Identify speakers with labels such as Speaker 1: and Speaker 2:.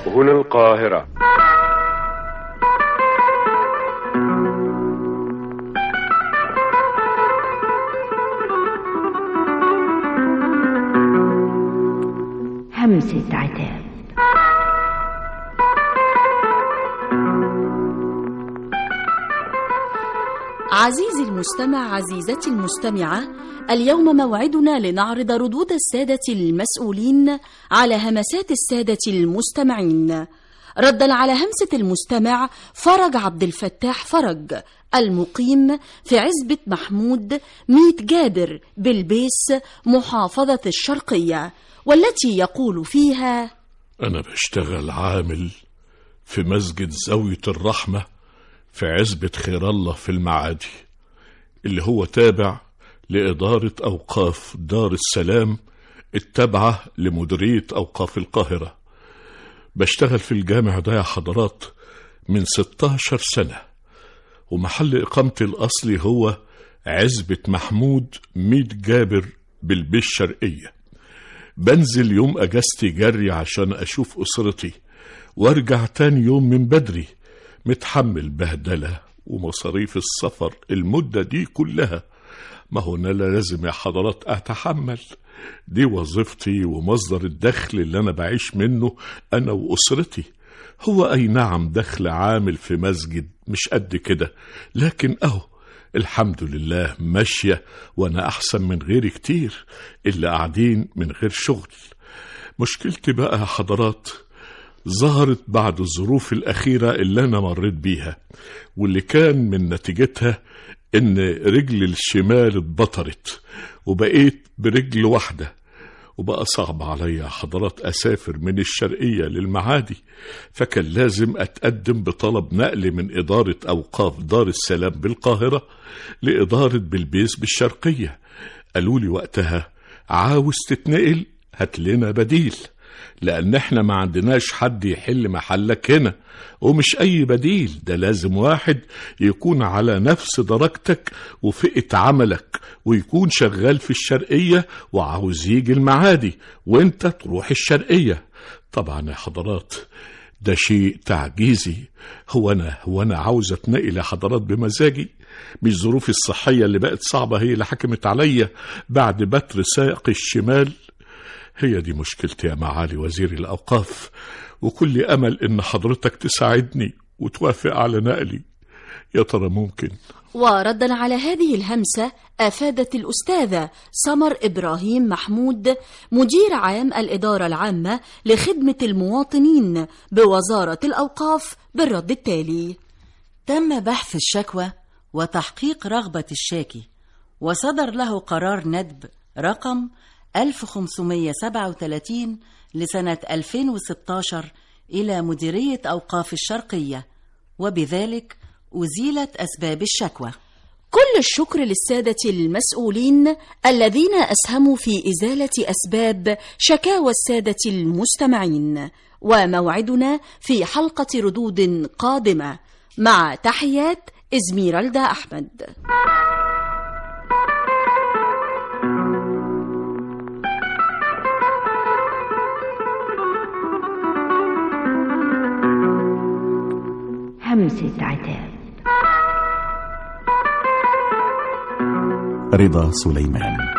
Speaker 1: هنا القاهرة
Speaker 2: همسة عتاب
Speaker 3: عزيزي المستمع عزيزتي المستمعة اليوم موعدنا لنعرض ردود السادة المسؤولين على همسات السادة المستمعين ردا على همسة المستمع فرج عبد الفتاح فرج المقيم في عزبة محمود ميت جابر بالبيس محافظة الشرقية والتي يقول فيها
Speaker 4: أنا بشتغل عامل في مسجد زاوية الرحمة في عزبة خير الله في المعادي اللي هو تابع لإدارة أوقاف دار السلام التابعة لمديرية أوقاف القاهرة بشتغل في الجامع ده يا حضرات من 16 سنة ومحل إقامتي الأصلي هو عزبة محمود ميت جابر بالبيش الشرقية بنزل يوم أجازتي جري عشان أشوف أسرتي وارجع تاني يوم من بدري متحمل بهدلة ومصاريف السفر المدة دي كلها ما هو أنا لازم يا حضرات أتحمل دي وظيفتي ومصدر الدخل اللي أنا بعيش منه أنا وأسرتي هو أي نعم دخل عامل في مسجد مش قد كده لكن أهو الحمد لله ماشية وأنا أحسن من غيري كتير اللي قاعدين من غير شغل مشكلتي بقى يا حضرات ظهرت بعد الظروف الأخيرة اللي أنا مريت بيها واللي كان من نتيجتها إن رجل الشمال اتبطرت وبقيت برجل واحدة وبقى صعب عليا حضرات أسافر من الشرقية للمعادي فكان لازم أتقدم بطلب نقل من إدارة أوقاف دار السلام بالقاهرة لإدارة بلبيس بالشرقية قالوا لي وقتها عاوز تتنقل هات لنا بديل لأن احنا ما عندناش حد يحل محلك هنا ومش أي بديل ده لازم واحد يكون على نفس درجتك وفئة عملك ويكون شغال في الشرقية وعاوز يجي المعادي وانت تروح الشرقية طبعا يا حضرات ده شيء تعجيزي هو أنا هو أنا عاوز أتنقل يا حضرات بمزاجي مش ظروفي الصحية اللي بقت صعبة هي اللي حكمت عليا بعد بتر ساق الشمال هي دي مشكلتي يا معالي وزير الأوقاف وكل أمل إن حضرتك تساعدني وتوافق على نقلي يا ترى ممكن
Speaker 3: وردا على هذه الهمسة أفادت الأستاذة سمر إبراهيم محمود مدير عام الإدارة العامة لخدمة المواطنين بوزارة الأوقاف بالرد التالي
Speaker 5: تم بحث الشكوى وتحقيق رغبة الشاكي وصدر له قرار ندب رقم 1537 لسنة 2016 إلى مديرية أوقاف الشرقية وبذلك أزيلت أسباب الشكوى
Speaker 3: كل الشكر للسادة المسؤولين الذين أسهموا في إزالة أسباب شكاوى السادة المستمعين وموعدنا في حلقة ردود قادمة مع تحيات إزميرالدا أحمد
Speaker 2: همسة عتاب
Speaker 6: رضا سليمان